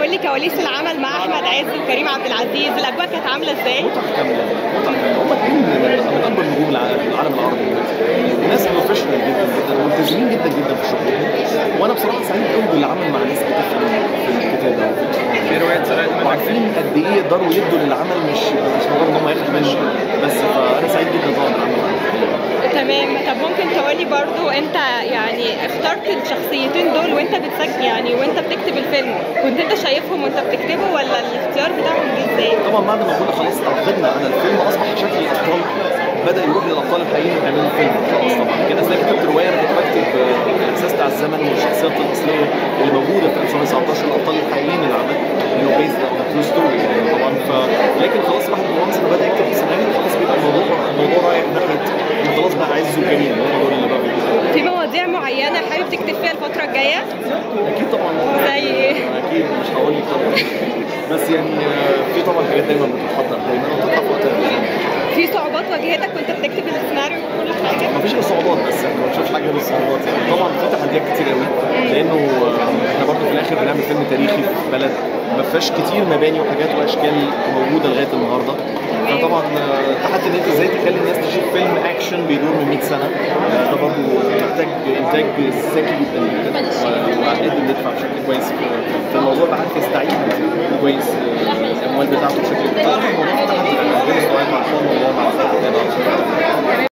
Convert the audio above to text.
قول لي كواليس العمل مع احمد عز وكريم عبد العزيز الاجواء كانت عامله ازاي متعه كامله متعه كامله هم اثنين من من اكبر نجوم الع- العالم العربي دلوقتي ناس بروفيشنال جدا جدا ملتزمين جدا جدا في شغلهم وانا بصراحه سعيد قوي بالعمل مع ناس بتفهم في الكتابه في روايات سرقت منك وعارفين قد ايه يقدروا يدوا للعمل مش مش مجرد ان هم ياخدوا منه بس فانا سعيد جدا طبعا بالعمل معاهم تمام طب ممكن تقولي برضو انت يعني اخترت الشخصيتين دول وانت بتسجل يعني وانت بتكتب الفيلم كنت انت شايفهم وانت بتكتبه ولا الاختيار بتاعهم جه ازاي؟ طبعا بعد ما كنا خلاص تعاقدنا على الفيلم اصبح شكل الابطال بدا يروح للابطال الحقيقيين اللي بيعملوا الفيلم خلاص طبعا كده زي ما كتبت روايه انا كنت بكتب آه، الاحساس بتاع الزمن والشخصيات الاصليه اللي موجوده في 1919 الابطال الحقيقيين للعمل اللي هو بيست اون ترو ستوري يعني طبعا ف لكن خلاص الواحد وانس ما بدا يكتب السيناريو خلاص بيبقى الموضوع الموضوع رايح ناحيه إن خلاص بقى عز وكريم هم دول اللي بقى بيكتبوا. في مواضيع معينه حابب تكتب فيها الفتره الجايه؟ اكيد طبعا زي ايه؟ اكيد مش هقول لك طبعا بس يعني آه، في طبعا حاجات دايما بتتحضر دايما وبتطلع في وقتها في صعوبات واجهتك وانت بتكتب السيناريو وكل حاجه؟ مفيش غير صعوبات بس يعني ما بنشوفش حاجه غير الصعوبات يعني طبعا في تحديات كتير قوي لانه آه، احنا برضه في الاخر بنعمل فيلم تاريخي في بلد ما فيهاش كتير مباني وحاجات واشكال موجوده لغايه النهارده فطبعا آه، التحدي ان انت ازاي تخلي الناس تشوف فيلم اكشن بيدور من 100 سنه آه، ده برضه محتاج انتاج ذكي جدا جدا و- وعقاد بندفع بشكل كويس في- في الموضوع ده عارف يستعيد كويس آه، الاموال بتاعته بشكل كويس الموضوع ده تحدي يعني ربنا يستوعب مع الموضوع مع الفرق